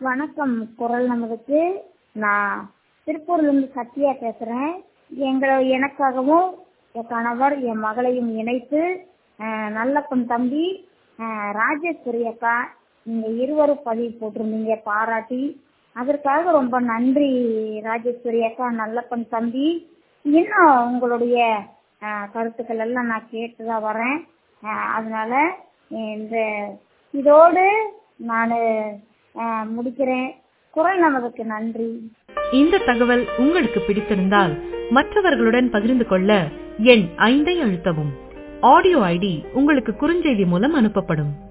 வணக்கம் குரல் நமதுக்கு நான் திருப்பூர்லேருந்து சத்யா பேசுகிறேன் எங்களை எனக்காகவும் என் கணவர் என் மகளையும் இணைத்து அஹ், நல்லப்பன் தம்பி அஹ், ராஜேஸ்வரி அக்கா நீங்கள் இருவரும் பதிவு போட்டிருந்தீங்க பாராட்டி அதற்காக ரொம்ப நன்றி ராஜேஸ்வரி அக்கா நல்லப்பன் தம்பி இன்னும் உங்களுடைய அஹ், கருத்துக்கள் எல்லாம் நான் கேட்டு தான் வரேன் அஹ், அதனால இந்த இதோடு நான் முடிக்கிறேன் குரல் நமதுக்கு நன்றி இந்த தகவல் உங்களுக்கு பிடித்திருந்தால் மற்றவர்களுடன் பகிர்ந்து கொள்ள எண் ஐந்தை அழுத்தவும் ஆடியோ ஐடி உங்களுக்கு குறுஞ்செய்தி மூலம் அனுப்பப்படும்